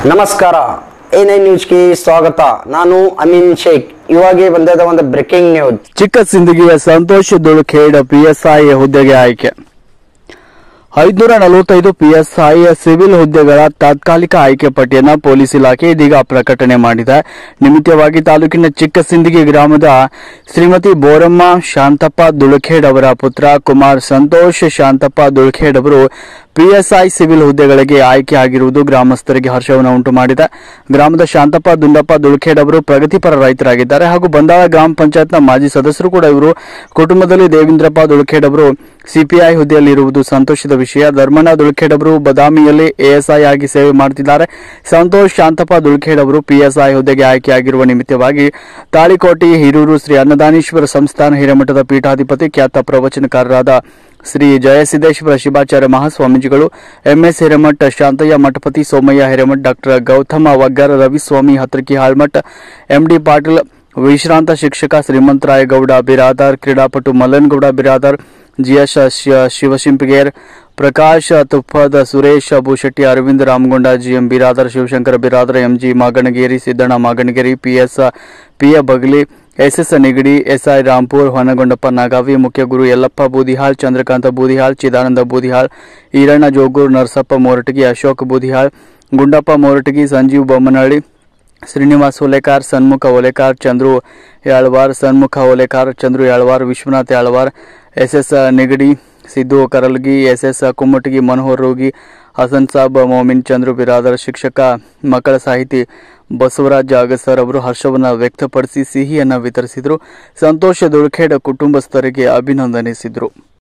ನಮಸ್ಕಾರ A nine ನ್ಯೂಸ್ಗೆ ಸ್ವಾಗತ ನಾನು ಅಮೀನ್ ಶೇಖ್ ಇವಾಗೆ ಬಂದದ ಒಂದು ಬ್ರೇಕಿಂಗ್ ನ್ಯೂಸ್ ಚಿಕ್ಕ ಸಿಂದಗಿಯ ಸಂತೋಷ್ ದುಳುಖೇಡ್ ಪಿಎಸ್ಐ ಹುದ್ದೆಗೆ ಆಯ್ಕೆ ಐದುನೂರ ನಲವತ್ತೈದು ಪಿಎಸ್ಐ ಸಿವಿಲ್ ಹುದ್ದೆಗಳ ತಾತ್ಕಾಲಿಕ ಆಯ್ಕೆ ಪಟ್ಟಿಯನ್ನ ಪೊಲೀಸ್ ಇಲಾಖೆ ಇದೀಗ ಪ್ರಕಟಣೆ ಮಾಡಿದೆ ನಿಮಿತ್ತವಾಗಿ ತಾಲೂಕಿನ ಚಿಕ್ಕ ಸಿಂದಗಿ ಗ್ರಾಮದ ಶ್ರೀಮತಿ ಬೋರಮ್ಮ ಶಾಂತಪ್ಪ ದುಳುಖೇಡ್ ಅವರ ಪುತ್ರ ಕುಮಾರ್ ಸಂತೋಷ್ ಶಾಂತಪ್ಪ ದುಳುಖೇಡ್ ಅವರು ಪಿಎಸ್ಐ ಸಿವಿಲ್ ಹುದ್ದೆಗಳಿಗೆ ಆಯ್ಕೆ ಆಗಿರುವುದು ಗ್ರಾಮಸ್ಥರಿಗೆ ಹರ್ಷವನ್ನು ಉಂಟು ಮಾಡಿದೆ ಗ್ರಾಮದ ಶಾಂತಪ್ಪ ದುಂಡಪ್ಪ ದುಳುಖೇಡ್ ಅವರು ಪ್ರಗತಿಪರ ರೈತರಾಗಿದ್ದಾರೆ ಹಾಗೂ ಬಂದಾಳ ಗ್ರಾಮ ಪಂಚಾಯತ್ನ ಮಾಜಿ ಸದಸ್ಯರು ಕೂಡ ಇವರು ಕುಟುಂಬದಲ್ಲಿ ದೇವೇಂದ್ರಪ್ಪ ದುಳುಖೇಡ್ ಅವರು ಸಿಪಿಐ ಹುದ್ದೆಯಲ್ಲಿ ಇರುವುದು ಸಂತೋಷದ ವಿಷಯ ಧರ್ಮಣ್ಣ ದುಳುಖೇಡ್ ಅವರು ಬದಾಮಿಯಲ್ಲಿ ಎಎಸ್ಐ ಆಗಿ ಸೇವೆ ಮಾಡುತ್ತಿದ್ದಾರೆ ಸಂತೋಷ್ ಶಾಂತಪ್ಪ ದುಳುಖೇಡ್ ಅವರು ಪಿಎಸ್ಐ ಹುದ್ದೆಗೆ ಆಯ್ಕೆಯಾಗಿರುವ ನಿಮಿತ್ತವಾಗಿ ತಾಳಿಕೋಟೆ ಹಿರೂರು ಶ್ರೀ ಅನ್ನದಾನೀಶ್ವರ ಸಂಸ್ಥಾನ ಹಿರೇಮಠದ ಪೀಠಾಧಿಪತಿ ಖ್ಯಾತ ಪ್ರವಚನಕಾರರಾದ ಶ್ರೀ ಜಯಸಿದ್ದೇಶ್ವರ ಶಿವಾಚಾರ್ಯ ಮಹಾಸ್ವಾಮೀಜಿಗಳು MS Hiremath Shantayya Mathapati Somayya Hiremath doctor Gautama Vaggar Raviswami Hatraki Halmath MD Patil ವಿಶ್ರಾಂತ ಶಿಕ್ಷಕ ಶ್ರೀಮಂತರಾಯಗೌಡ ಬಿರಾದಾರ್ ಕ್ರೀಡಾಪಟು ಮಲ್ಲನಗೌಡ ಬಿರಾದಾರ್ ಜಿಎಸ್ ಶಿ- Shivashimpiger Prakash Tuppad Suresh Bhushetti Arvind Ramagonda GM Biradar Shivashankar Biradar MG Maganageri Siddanna Maganageri PS ಪಿಯ ಬಗಲಿ ಎಸ್ಎಸ್ ನಿಗಡಿ ಎಸ್ಐ ರಾಂಪುರ್ ಹೊನಗೊಂಡಪ್ಪ ನಾಗಾವಿ ಮುಖ್ಯ ಗುರು Yallappa Budihal Chandrakanta Budihal Chidananda Budihal Iranna Jogur Narasappa Moratagi Ashok Boodihal Gundappa Moratagi Sanjeev Bommanahalli Srinivas Olekar Sanmukha Olekar Chandru Yalwar Sanmukha Olekar Chandru Yalwar Vishwanath Yalwar S S Nigadi Siddu Karalgi S S Kummatagi Manohar Rogi Hasan Sab Momin Chandru Biradar ಶಿಕ್ಷಕ ಮಕ್ಕಳ ಸಾಹಿತಿ ಬಸವರಾಜ್ ಅಗಸರ್ ಅವರು ಹರ್ಷವನ್ನು ವ್ಯಕ್ತಪಡಿಸಿ ಸಿಹಿಯನ್ನು ವಿತರಿಸಿದರು ಸಂತೋಷ ದುಳ್ಖೇಡ್ ಕುಟುಂಬಸ್ಥರಿಗೆ ಅಭಿನಂದನಿಸಿದರು